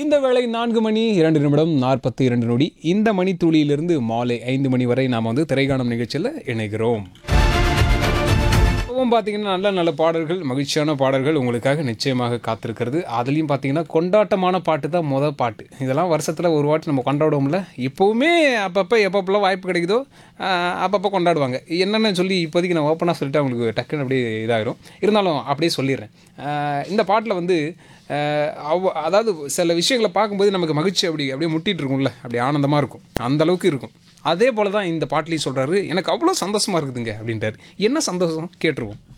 இந்த வேளை நான்கு மணி இரண்டு நிமிடம் நாற்பத்தி இரண்டு நொடி இந்த மணி துளியிலிருந்து மாலை ஐந்து மணி வரை நாம் வந்து திரைக்காணும் நிகழ்ச்சியில் இணைகிறோம் இப்பவும் பார்த்தீங்கன்னா நல்ல நல்ல பாடல்கள் மகிழ்ச்சியான பாடல்கள் உங்களுக்காக நிச்சயமாக காத்திருக்கிறது அதுலேயும் பார்த்தீங்கன்னா கொண்டாட்டமான பாட்டு தான் மொதல் பாட்டு இதெல்லாம் வருஷத்தில் ஒரு வாட்டி நம்ம கொண்டாடுவோம்ல இப்போவுமே அப்பப்போ எப்பப்போலாம் வாய்ப்பு கிடைக்குதோ ஆஹ், அப்பப்போ கொண்டாடுவாங்க என்னென்னு சொல்லி இப்போதைக்கு நான் ஓப்பனாக சொல்லிட்டு அவங்களுக்கு டக்குன்னு அப்படியே இதாகிடும் இருந்தாலும் அப்படியே சொல்லிடுறேன் ஆஹ், இந்த பாட்டில் வந்து ஆஹ், அவ் அதாவது சில விஷயங்களை பார்க்கும்போது நமக்கு மகிழ்ச்சி அப்படி அப்படியே முட்டிட்டு இருக்கும்ல அப்படி ஆனந்தமாக இருக்கும் அந்த அளவுக்கு இருக்கும் அதே போல தான் இந்த பாட்டிலையும் சொல்கிறாரு எனக்கு அவ்வளோ சந்தோஷமாக இருக்குதுங்க அப்படின்றாரு என்ன சந்தோஷம் கேட்டுருவோம்